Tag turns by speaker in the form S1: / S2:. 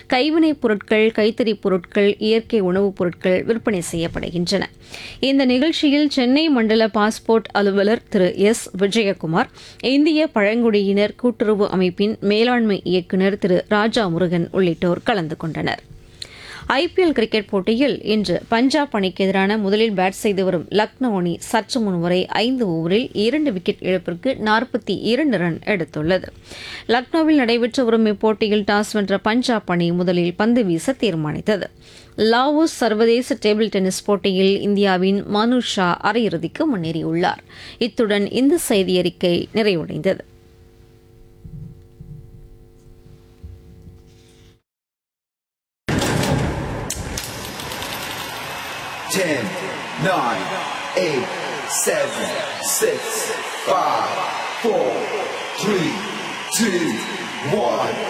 S1: கைவினைப் பொருட்கள் கைத்தறி பொருட்கள் இயற்கை உணவுப் பொருட்கள் விற்பனை செய்யப்படுகின்றன இந்த நிகழ்ச்சியில் சென்னை மண்டல பாஸ்போர்ட் அலுவலர் திரு எஸ் விஜயகுமார் இந்திய பழங்குடியினர் கூட்டுறவு அமைப்பின் மேலாண்மை இயக்குநர் திரு ராஜா முருகன் உள்ளிட்டோர் கலந்து கொண்டனர் ஐபிஎல் கிரிக்கெட் போட்டியில் இன்று பஞ்சாப் அணிக்கு எதிரான முதலில் பேட் செய்து வரும் லக்னோ அணி சற்று முன் வரை ஐந்து ஓவரில் இரண்டு விக்கெட் இழப்பிற்கு நாற்பத்தி இரண்டு ரன் எடுத்துள்ளது லக்னோவில் நடைபெற்று வரும் இப்போட்டியில் டாஸ் வென்ற பஞ்சாப் அணி முதலில் பந்து வீச தீர்மானித்தது லாவோஸ் சர்வதேச டேபிள் டென்னிஸ் போட்டியில் இந்தியாவின் மனு ஷா அரையிறுதிக்கு முன்னேறியுள்ளார் இத்துடன் இந்த செய்தியறிக்கை நிறைவடைந்தது
S2: Ten, nine, eight, seven, six, five, four, three, two, one.